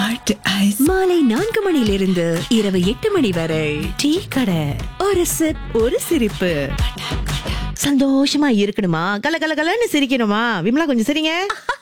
Heart ice மாலை நான்கு மணியிலிருந்து இரவு எட்டு மணி வரை டீ கடை ஒரு சிப் ஒரு சிரிப்பு சந்தோஷமா இருக்கணுமா கல கல கலன்னு சிரிக்கணுமா விமலா கொஞ்சம் சரிங்க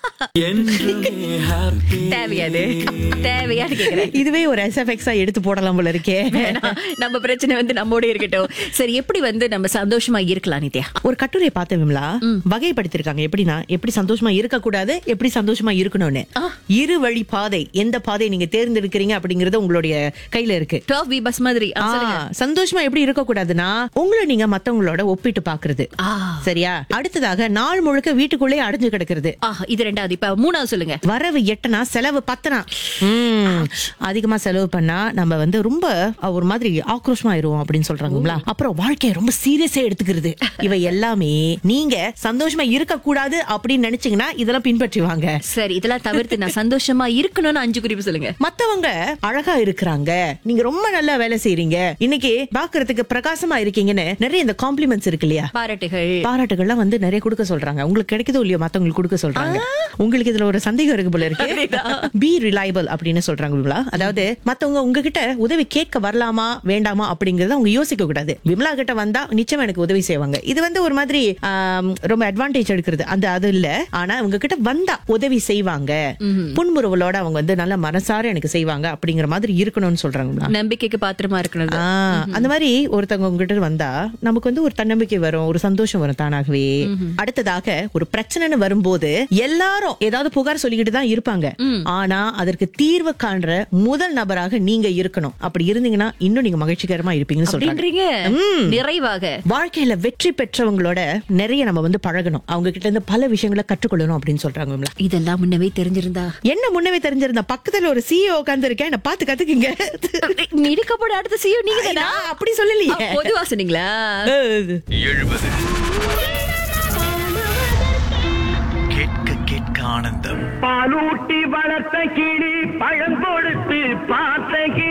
தேவையாது தேவையான்னு கேக்குறேன் இதுவே ஒரு எஸ்எஃப்எக்ஸா எடுத்து போடலாம் போல இருக்கே வேணாம். நம்ம பிரச்சனை வந்து நம்மோட இருக்கட்டும் சரி எப்படி வந்து நம்ம சந்தோஷமா இருக்கலாம் நித்யா ஒரு கட்டுரை பார்த்தேன் விமலா வகைப்படுத்திருக்காங்க எப்படின்னா எப்படி சந்தோஷமா இருக்க கூடாது எப்படி சந்தோஷமா இருக்கணும்னு இரு வழி பாதை எந்த பாதை நீங்க தேர்ந்தெடுக்கிறீங்க அப்படிங்கறது உங்களுடைய கையில இருக்கு டுவெல் பி பஸ் மாதிரி ஆ, ஆ, சொல்லுங்க. சந்தோஷமா எப்படி இருக்க கூடாதுன்னா உங்களை நீங்க மத்தவங்களோட ஒப்பிட்டு பாக்குறது ஆ. சரியா அடுத்ததாக நாள் முழுக்க வீட்டுக்குள்ளே அடைஞ்சு கிடக்கிறது ஆ, இது ரெண்டாவது இப்ப மூணாவது சொல்லுங்க வரவு எட்டனா செலவு பத்தனா ம், அதிகமா செலவு பண்ணா நம்ம வந்து ரொம்ப அஹ், ஒரு மாதிரி ஆக்ரோஷமா ஆயிருவோம் அப்படின்னு சொல்றாங்களா அப்புறம் வாழ்க்கையை ரொம்ப சீரியஸா எடுத்துக்கிறது இவை எல்லாமே நீங்க சந்தோஷமா இருக்க கூடாது அப்படின்னு நினைச்சீங்கன்னா இதெல்லாம் பின்பற்றி வாங்க சரி இதெல்லாம் தவிர்த்து நான் சந்தோஷமா இருக்கணும்னு அஞ்சு குறிப்பு சொல்லுங்க மத்தவங்க அழகா இருக்கிறாங்க நீங்க ரொம்ப நல்லா வேலை செய்றீங்க இன்னைக்கு பாக்குறதுக்கு பிரகாசமா இருக்கீங்கன்னு நிறைய இந்த காம்ப்ளிமெண்ட்ஸ் இருக்கு இல்லையா பாராட்டுகள் பாராட்டுகள்லாம் வந்து நிறைய கொடுக்க சொல்றாங்க உங்களுக்கு கிடைக்குதோ இல்லையோ மத்தவங்களுக்கு கொடுக்க சொல்றாங்க உங்களுக்கு இதுல ஒரு சந்தேகம் இருக்கு போல இருக்கு பி ரிலையபிள் அப்படின்னு சொல்றாங்க விமலா அதாவது மத்தவங்க உங்ககிட்ட உதவி கேட்க வரலாமா வேண்டாமா அப்படிங்கறத அவங்க யோசிக்க கூடாது விமலா கிட்ட வந்தா நிச்சயம் எனக்கு உதவி செய்வாங்க இது வந்து ஒரு மாதிரி ஆம், ரொம்ப அட்வான்டேஜ் எடுக்கிறது அந்த அது இல்ல ஆனா உங்க கிட்ட வந்தா உதவி செய்வாங்க புன்முறுவலோட அவங்க வந்து நல்ல மனசார எனக்கு செய்வாங்க அப்படிங்கிற மாதிரி இருக்கணும்னு சொல்றாங்க விமலா. நம்பிக்கைக்கு பாத்திரமா இருக்கணும் ஆ, அந்த மாதிரி ஒருத்தவங்க உங்ககிட்ட வந்தா நமக்கு வந்து ஒரு தன்னம்பிக்கை வரும் ஒரு சந்தோஷம் வரும் தானாகவே அடுத்ததாக ஒரு பிரச்சனைன்னு வரும்போது எல்லாரும் ஏதாவது புகார் சொல்லிக்கிட்டு தான் இருப்பாங்க ஆனா அதற்கு தீர்வு காண்ற முதல் நபராக நீங்க இருக்கணும் அப்படி இருந்தீங்கன்னா இன்னும் நீங்க மகிழ்ச்சிகரமா இருப்பீங்கன்னு சொல்றாங்க அப்படின்றீங்க நிறைவாக வாழ்க்கையில வெற்றி பெற்றவங்களோட நிறைய நம்ம வந்து பழகணும் அவங்க கிட்ட இருந்து பல விஷயங்களை கற்றுக்கொள்ளணும் அப்படின்னு சொல்றாங்க விமலா. இதெல்லாம் முன்னவே தெரிஞ்சிருந்தா என்ன முன்னவே தெரிஞ்சிருந்தா பக்கத்துல ஒரு சிஇஓ உட்கார்ந்து இருக்கேன் என்ன பாத்து கத்துக்குங்க இருக்கப்பட அடுத்த செய்யும் நீங்க தானா நான் அப்படி சொல்லலையே பொதுவா சொன்னீங்களா எழுபது கேட்க கேட்க ஆனந்தம் பாலூட்டி வளர்த்த கிளி பழம் கொடுத்து பார்த்த கிளி